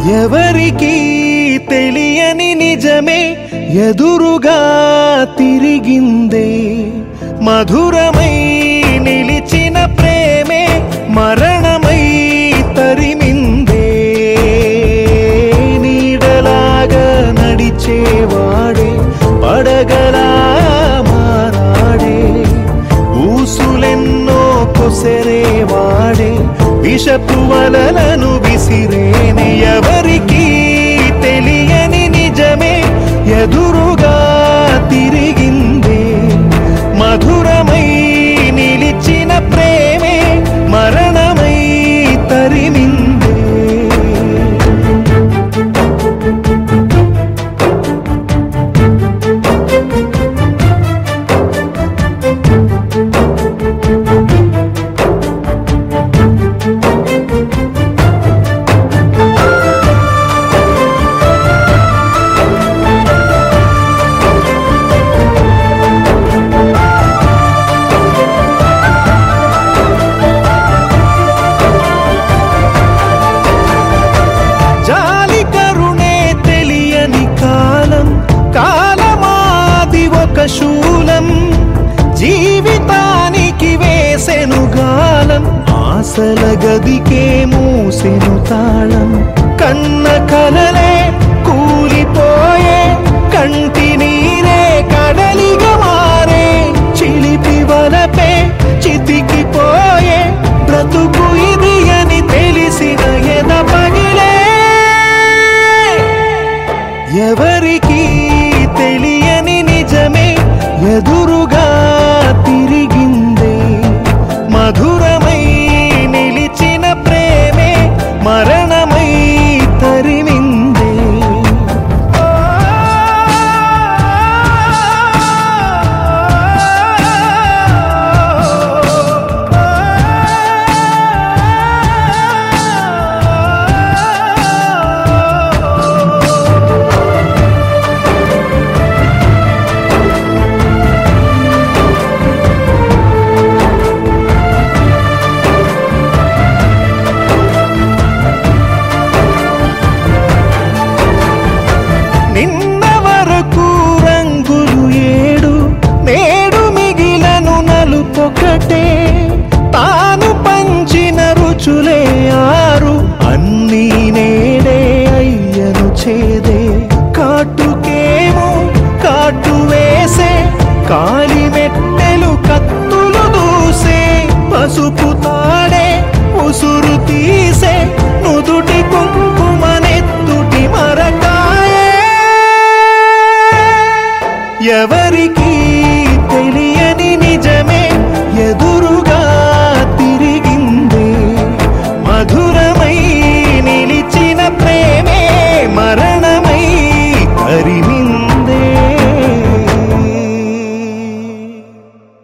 ఎవరికి తెలియని నిజమే ఎదురుగా తిరిగిందే మధురమై నిలిచిన ప్రేమే మరణమై తరిమిందే నీడలాగా నడిచేవాడే పడగలా మారాడే ఊసులెన్నో కొసరేవాడే విషపు వలలను విసిరేని ఎవరికి తెలియని నిజమే ఎదురుగా తిరిగిందే మధురమై నిలిచిన ప్రేమే మరణమై తరిమిందే జాలి కరుణే తెలియని కాలం కాలమాది ఒక శూలం జీవితానికి వేసెను గాలం ఆశల గదికే మూసెను తాళం కన్న కలలే కూలిపోయే కంటి నీరే కడలిగా మారే చిలిపి వలపే చితికిపోయే బ్రతుకు ఇది అని తెలిసిన ఎద పగిలే ఎవరికి తెలియని నిజమే ఎదురుగా తిరిగిందే మధురమై నిలిచిన ప్రేమే మరణమై తరిమిందే నిన్న వరకు రంగులు ఏడు నేడు మిగిలను నలుపొకటే తాను పంచిన రుచులే ఆరు అన్నీ నేడే అయ్యను చేదే కాటుకేమో కాటు వేసే కాలి మెట్టెలు కత్తులు దూసే పసుపు తాడే ఉసురు తీసే నుదుటి కుంకుమనెత్తుటి మరకాయే ఎవరికి తెలియ